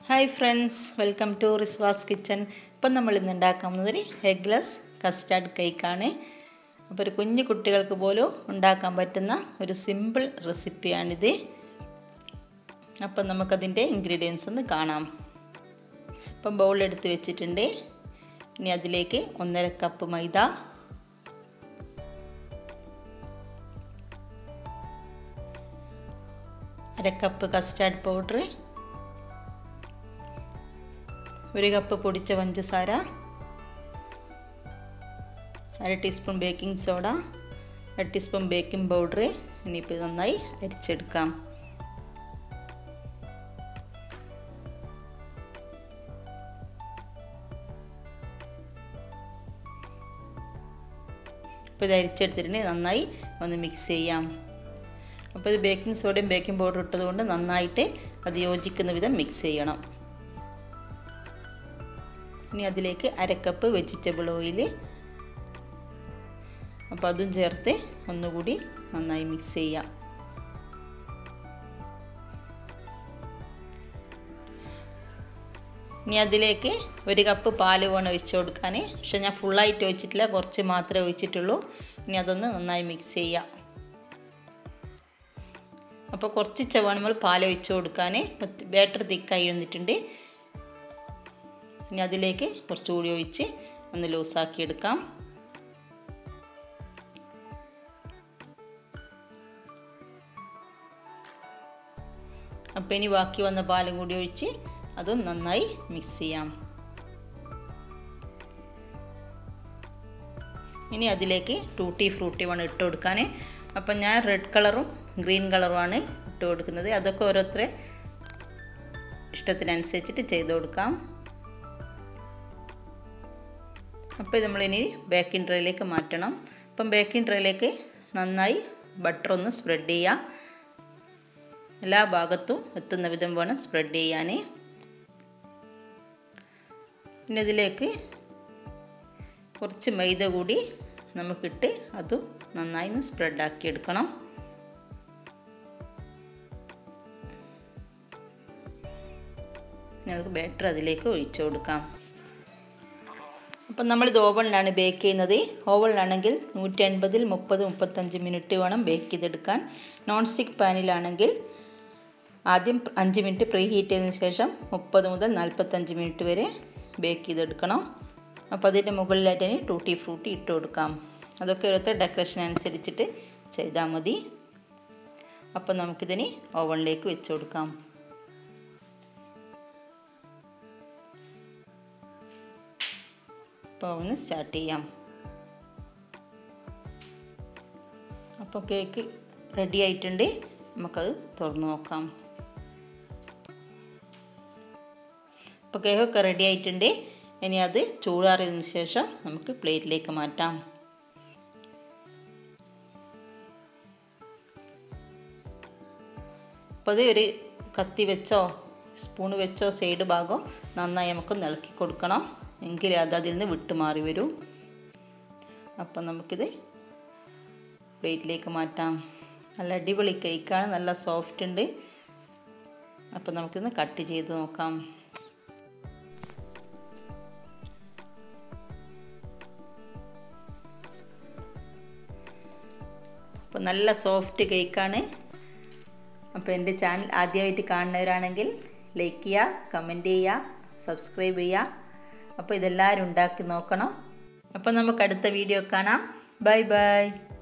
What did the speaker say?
hi friends welcome to Rizwa's kitchen ഇപ്പം നമ്മൾ ഇന്ന് ഉണ്ടാക്കുന്നത് ഒരു എഗ്ലെസ് കസ്റ്റാർഡ് കേക്കാണ് അപ്പോൾ ഒരു കുഞ്ഞു കുട്ടികൾക്ക് പോലും ഉണ്ടാക്കാൻ പറ്റുന്ന ഒരു സിമ്പിൾ റെസിപ്പിയാണിത് അപ്പം നമുക്കതിൻ്റെ ഇൻഗ്രീഡിയൻസ് ഒന്ന് കാണാം ഇപ്പം ബൗളെടുത്ത് വെച്ചിട്ടുണ്ട് ഇനി അതിലേക്ക് ഒന്നര കപ്പ് മൈദ അര കപ്പ് കസ്റ്റാർഡ് പൗഡർ ഒരു കപ്പ് പൊടിച്ച പഞ്ചസാര അര ടീസ്പൂൺ ബേക്കിംഗ് സോഡ അര ടീസ്പൂൺ ബേക്കിംഗ് പൗഡർ ഇനിയിപ്പോൾ നന്നായി അരിച്ചെടുക്കാം അപ്പോൾ ഇത് അരിച്ചെടുത്തിട്ടുണ്ടെങ്കിൽ നന്നായി ഒന്ന് മിക്സ് ചെയ്യാം അപ്പോൾ ഇത് ബേക്കിംഗ് സോഡയും ബേക്കിംഗ് പൗഡർ ഇട്ടതുകൊണ്ട് നന്നായിട്ട് അത് യോജിക്കുന്ന വിധം മിക്സ് ചെയ്യണം ഇനി അതിലേക്ക് അരക്കപ്പ് വെജിറ്റബിൾ ഓയിൽ അപ്പോൾ അതും ചേർത്ത് ഒന്നുകൂടി നന്നായി മിക്സ് ചെയ്യാം ഇനി അതിലേക്ക് ഒരു കപ്പ് പാല് വേണം ഒഴിച്ച് കൊടുക്കാൻ പക്ഷെ ഞാൻ ഫുള്ളായിട്ട് ഒഴിച്ചിട്ടില്ല കുറച്ച് മാത്രമേ ഒഴിച്ചിട്ടുള്ളൂ ഇനി അതൊന്ന് നന്നായി മിക്സ് ചെയ്യാം അപ്പോൾ കുറച്ച് ചവ നമ്മൾ പാൽ ഒഴിച്ച് കൊടുക്കാൻ ബാറ്റർ തിക്കായി വന്നിട്ടുണ്ട് ഇനി അതിലേക്ക് കുറച്ചുകൂടി ഒഴിച്ച് ഒന്ന് ലൂസാക്കി എടുക്കാം അപ്പോൾ ഇനി ബാക്കി വന്ന പാലും കൂടി ഒഴിച്ച് അതും നന്നായി മിക്സ് ചെയ്യാം ഇനി അതിലേക്ക് ടൂട്ടി ഫ്രൂട്ടി വേണം ഇട്ട് കൊടുക്കാൻ അപ്പം ഞാൻ റെഡ് കളറും ഗ്രീൻ കളറുമാണ് ഇട്ട് കൊടുക്കുന്നത് അതൊക്കെ ഓരോരുത്തരെ ഇഷ്ടത്തിനനുസരിച്ചിട്ട് ചെയ്ത് കൊടുക്കാം അപ്പോൾ ഇത് നമ്മളിനി ബേക്കിംഗ് ട്രേയിലേക്ക് മാറ്റണം അപ്പം ബേക്കിംഗ് ട്രേയിലേക്ക് നന്നായി ബട്ടർ ഒന്ന് സ്പ്രെഡ് ചെയ്യുക എല്ലാ ഭാഗത്തും എത്തുന്ന വിധം വേണം സ്പ്രെഡ് ചെയ്യാൻ പിന്നെ ഇതിലേക്ക് കുറച്ച് മൈദ കൂടി നമുക്കിട്ട് അതും നന്നായി ഒന്ന് സ്പ്രെഡാക്കി എടുക്കണം നമുക്ക് ബാറ്റർ അതിലേക്ക് ഒഴിച്ചു കൊടുക്കാം അപ്പം നമ്മളിത് ഓവണിലാണ് ബേക്ക് ചെയ്യുന്നത് ഓവണിലാണെങ്കിൽ നൂറ്റി അൻപതിൽ മുപ്പത് മുപ്പത്തഞ്ച് മിനിറ്റ് വേണം ബേക്ക് ചെയ്തെടുക്കാൻ നോൺ സ്റ്റിക്ക് പാനിലാണെങ്കിൽ ആദ്യം അഞ്ച് മിനിറ്റ് പ്രീ ഹീറ്റ് ചെയ്തതിന് ശേഷം മുപ്പത് മുതൽ നാൽപ്പത്തഞ്ച് മിനിറ്റ് വരെ ബേക്ക് ചെയ്തെടുക്കണം അപ്പോൾ അതിൻ്റെ മുകളിലായിട്ട് ഇനി ടൂട്ടി ഫ്രൂട്ടി ഇട്ട് കൊടുക്കാം അതൊക്കെ ഓരോരുത്തർ ഡെക്കറേഷൻ അനുസരിച്ചിട്ട് ചെയ്താൽ മതി അപ്പോൾ നമുക്കിതിന് ഓവണിലേക്ക് വെച്ച് കൊടുക്കാം അപ്പോൾ ഒന്ന് സ്റ്റാർട്ട് ചെയ്യാം അപ്പോൾ കേക്ക് റെഡി ആയിട്ടുണ്ട് നമുക്കത് തുറന്ന് നോക്കാം അപ്പോൾ കേക്കൊക്കെ റെഡി ആയിട്ടുണ്ട് ഇനി അത് ചൂടാറിയതിന് ശേഷം നമുക്ക് പ്ലേറ്റിലേക്ക് മാറ്റാം അപ്പോൾ അത് ഒരു കത്തി വെച്ചോ സ്പൂൺ വെച്ചോ സൈഡ് ഭാഗം നന്നായി നമുക്ക് ഇളക്കി കൊടുക്കണം എങ്കിലേ അത് അതിൽ നിന്ന് വിട്ടുമാറി വരൂ അപ്പം നമുക്കിത് പ്ലേറ്റിലേക്ക് മാറ്റാം നല്ല അടിപൊളി കേക്കാണ് നല്ല സോഫ്റ്റ് ഉണ്ട് അപ്പം നമുക്കിന്ന് കട്ട് ചെയ്ത് നോക്കാം അപ്പോൾ നല്ല സോഫ്റ്റ് കേക്കാണ് അപ്പോൾ എൻ്റെ ചാനൽ ആദ്യമായിട്ട് കാണുന്നവരാണെങ്കിൽ ലൈക്ക് ചെയ്യുക കമൻറ്റ് ചെയ്യുക സബ്സ്ക്രൈബ് ചെയ്യുക അപ്പോൾ ഇതെല്ലാവരും ഉണ്ടാക്കി നോക്കണം അപ്പോൾ നമുക്ക് അടുത്ത വീഡിയോ കാണാം ബൈ ബൈ